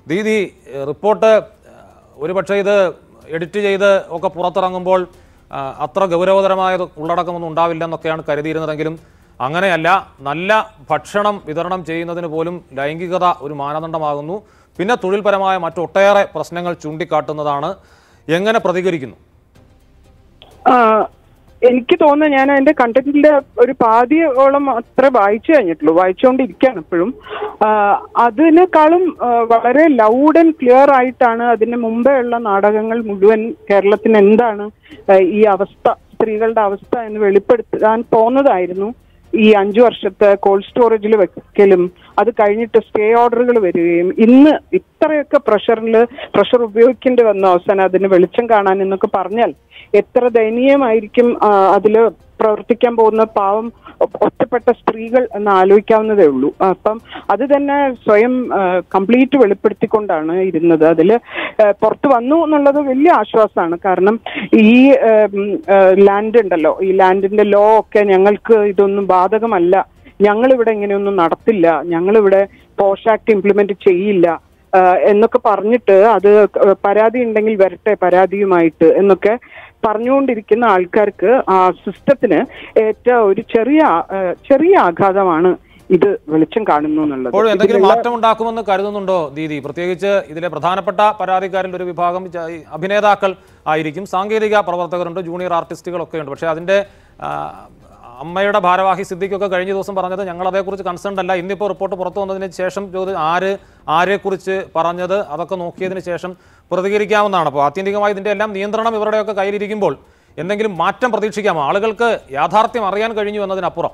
ദീദി ഏഹ് report ഏഹ് ഒരുപക്ഷെ ഇത് edit ചെയ്ത് ഒക്കെ പുറത്തിറങ്ങുമ്പോൾ ആ, അത്ര ഗൗരവതരമായ ഉള്ളടക്കമൊന്നും ഉണ്ടാവില്ലെന്നൊക്കെയാണ് കരുതിയിരുന്നതെങ്കിലും അങ്ങനെയല്ല നല്ല ഭക്ഷണം വിതരണം ചെയ്യുന്നതിന് പോലും ലൈംഗികത ഒരു മാനദണ്ഡമാകുന്നു പിന്നെ തൊഴിൽപരമായ മറ്റൊട്ടേറെ പ്രശ്നങ്ങൾ ചൂണ്ടിക്കാട്ടുന്നതാണ് എങ്ങനെ പ്രതികരിക്കുന്നു ആ, എനിക്ക് തോന്നുന്നു ഞാൻ അതിന്റെ കണ്ടന്റിന്റെ ഒരു പാതിയോളം അത്ര വായിച്ചു കഴിഞ്ഞിട്ടുള്ളൂ വായിച്ചുകൊണ്ടിരിക്കുകയാണ് ഇപ്പോഴും ആ, അതിനേക്കാളും ആ, വളരെ ലൗഡ് ആൻഡ് ക്ലിയർ ആയിട്ടാണ് അതിന് മുമ്പേ ഉള്ള നാടകങ്ങൾ മുഴുവൻ കേരളത്തിന് എന്താണ് ആ, ഈ അവസ്ഥ സ്ത്രീകളുടെ അവസ്ഥ എന്ന് വെളിപ്പെടുത്താൻ പോന്നതായിരുന്നു ഈ അഞ്ചു വർഷത്തെ കോൾഡ് സ്റ്റോറേജിൽ വെക്കലും അത് കഴിഞ്ഞിട്ട് സ്റ്റേ ഓർഡറുകൾ വരികയും ഇന്ന് ഇത്രയൊക്കെ പ്രഷറിൽ പ്രഷർ ഉപയോഗിക്കേണ്ടി വന്ന അവസാനം അതിന് വെളിച്ചം കാണാൻ എന്നൊക്കെ പറഞ്ഞാൽ എത്ര ദയനീയമായിരിക്കും ആ, അതില് പ്രവർത്തിക്കാൻ പോകുന്ന പാവം ഒ- ഒറ്റപ്പെട്ട സ്ത്രീകൾ എന്ന് ആലോചിക്കാവുന്നതേ ഉള്ളൂ അപ്പം അത് തന്നെ സ്വയം കംപ്ലീറ്റ് വെളിപ്പെടുത്തിക്കൊണ്ടാണ് ഇരുന്നത് അതിൽ പുറത്ത് വന്നു എന്നുള്ളത് വലിയ ആശ്വാസമാണ് കാരണം ഈ ലാൻഡ് ഉണ്ടല്ലോ ഈ ലാൻഡിന്റെ ലോ ഒക്കെ ഞങ്ങൾക്ക് ഇതൊന്നും ബാധകമല്ല ഞങ്ങളിവിടെ ഇങ്ങനെയൊന്നും നടത്തില്ല ഞങ്ങളിവിടെ പോഷ് ആക്ട് ഇംപ്ലിമെന്റ് ചെയ്യില്ല ആ, എന്നൊക്കെ പറഞ്ഞിട്ട് അത് പരാതി ഉണ്ടെങ്കിൽ വരട്ടെ പരാതിയുമായിട്ട് എന്നൊക്കെ പറഞ്ഞുകൊണ്ടിരിക്കുന്ന ആൾക്കാർക്ക് ആ സിസ്റ്റത്തിന് ഏറ്റ ഒരു ചെറിയ ആ, ചെറിയ ആഘാതമാണ് ഇത് വെളിച്ചം കാണുന്നു എന്നുള്ളത് ഇപ്പോഴും എന്തെങ്കിലും ഇതിലുള്ള- മാറ്റം ഉണ്ടാക്കുമെന്ന് കരുതുന്നുണ്ടോ ദീദി പ്രത്യേകിച്ച് ഇതിലെ പ്രധാനപ്പെട്ട പരാതിക്കാരിൽ ഒരു വിഭാഗം ച- ഈ അഭിനേതാക്കൾ ആയിരിക്കും സാങ്കേതിക പ്രവർത്തകരുണ്ട് ജൂനിയർ ആർട്ടിസ്റ്റുകളൊക്കെ ഉണ്ട് പക്ഷേ അതിൻ്റെ ആ, അമ്മയുടെ ഭാരവാഹി സിദ്ദിഖൊക്കെ കഴിഞ്ഞ ദിവസം പറഞ്ഞത് ഞങ്ങൾ അതേക്കുറിച്ച് കൺസേൺ അല്ല ഇന്നിപ്പോൾ റിപ്പോർട്ട് പുറത്തു വന്നതിന് ശേഷം ചോദ്യം ആര് ആരെക്കുറിച്ച് പറഞ്ഞത് അതൊക്കെ നോക്കിയതിന് ശേഷം പ്രതികരിക്കാവുന്നതാണ് അപ്പോൾ ആത്യന്തികമായി ഇതിൻ്റെ എല്ലാം നിയന്ത്രണം ഇവരുടെയൊക്കെ കയ്യിലിരിക്കുമ്പോൾ എന്തെങ്കിലും മാറ്റം പ്രതീക്ഷിക്കാമോ ആളുകൾക്ക് യാഥാർത്ഥ്യം അറിയാൻ കഴിഞ്ഞു എന്നതിനപ്പുറം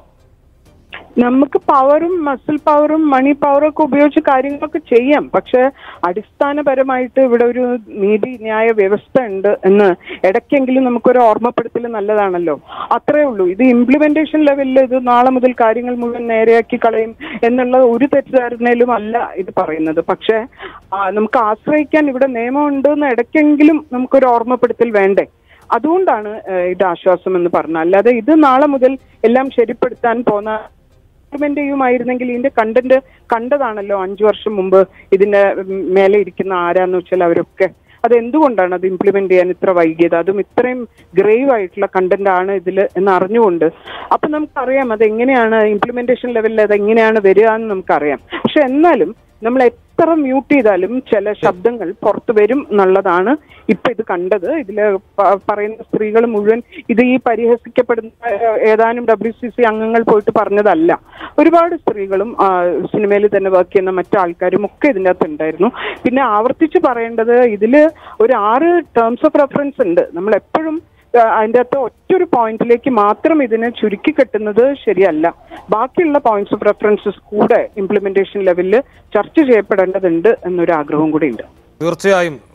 നമുക്ക് പവറും മസിൽ പവറും മണി പവറും ഒക്കെ ഉപയോഗിച്ച് കാര്യങ്ങളൊക്കെ ചെയ്യാം പക്ഷെ അടിസ്ഥാനപരമായിട്ട് ഇവിടെ ഒരു നീതി ന്യായ വ്യവസ്ഥ ഉണ്ട് എന്ന് ഇടയ്ക്കെങ്കിലും നമുക്കൊരു ഓർമ്മപ്പെടുത്തൽ നല്ലതാണല്ലോ അത്രേ ഉള്ളൂ ഇത് ഇംപ്ലിമെന്റേഷൻ ലെവലിൽ ഇത് നാളെ മുതൽ കാര്യങ്ങൾ മുഴുവൻ നേരെയാക്കി കളയും എന്നുള്ള ഒരു തെറ്റിദ്ധാരണയിലും അല്ല ഇത് പറയുന്നത് പക്ഷെ ആ, നമുക്ക് ആശ്രയിക്കാൻ ഇവിടെ നിയമമുണ്ട് എന്ന് ഇടയ്ക്കെങ്കിലും നമുക്കൊരു ഓർമ്മപ്പെടുത്തൽ വേണ്ടേ അതുകൊണ്ടാണ് ഏഹ്, ഇത് ആശ്വാസം എന്ന് പറഞ്ഞത് അല്ലാതെ ഇത് നാളെ മുതൽ എല്ലാം ശരിപ്പെടുത്താൻ പോന്ന ഇംപ്ലിമെന്റ് ചെയ്യുമായിരുന്നെങ്കിൽ ഇതിന്റെ കണ്ടന്റ് കണ്ടതാണല്ലോ അഞ്ചു വർഷം മുമ്പ് ഇതിന്റെ ഉം, മേലെ ഇരിക്കുന്ന ആരാന്ന് വെച്ചാൽ അവരൊക്കെ അത് എന്തുകൊണ്ടാണ് അത് ഇംപ്ലിമെന്റ് ചെയ്യാൻ ഇത്ര വൈകിയത് അതും ഇത്രയും ഗ്രേവ് ആയിട്ടുള്ള കണ്ടന്റ് ആണ് ഇതിൽ എന്ന് അറിഞ്ഞുകൊണ്ട് അപ്പൊ നമുക്കറിയാം അത് എങ്ങനെയാണ് ഇംപ്ലിമെന്റേഷൻ ലെവലിൽ അത് എങ്ങനെയാണ് വരിക എന്ന് നമുക്കറിയാം പക്ഷെ എന്നാലും നമ്മൾ എത്ര മ്യൂട്ട് ചെയ്താലും ചില ശബ്ദങ്ങൾ പുറത്തു വരും എന്നുള്ളതാണ് ഇപ്പൊ ഇത് കണ്ടത് ഇതില് പ- പറയുന്ന സ്ത്രീകൾ മുഴുവൻ ഇത് ഈ പരിഹസിക്കപ്പെടുന്ന ഏഹ്, ഏതാനും ഡബ്ല്യു സി സി അംഗങ്ങൾ പോയിട്ട് പറഞ്ഞതല്ല ഒരുപാട് സ്ത്രീകളും സിനിമയിൽ തന്നെ വർക്ക് ചെയ്യുന്ന മറ്റാൾക്കാരും ഒക്കെ ഇതിൻ്റെ അകത്ത് ഉണ്ടായിരുന്നു പിന്നെ ആവർത്തിച്ച് പറയേണ്ടത് ഇതില് ഒരു ആറ് ടേംസ് ഓഫ് റെഫറൻസ് ഉണ്ട് നമ്മൾ എപ്പോഴും ആ, അതിന്റെ അകത്ത് ഒറ്റൊരു പോയിന്റിലേക്ക് മാത്രം ഇതിനെ ചുരുക്കി കെട്ടുന്നത് ശരിയല്ല ബാക്കിയുള്ള പോയിന്റ്സ് ഓഫ് റെഫറൻസസ് കൂടെ ഇംപ്ലിമെന്റേഷൻ ലെവലിൽ ചർച്ച ചെയ്യപ്പെടേണ്ടതുണ്ട് എന്നൊരു ആഗ്രഹവും കൂടി ഉണ്ട് തീർച്ചയായും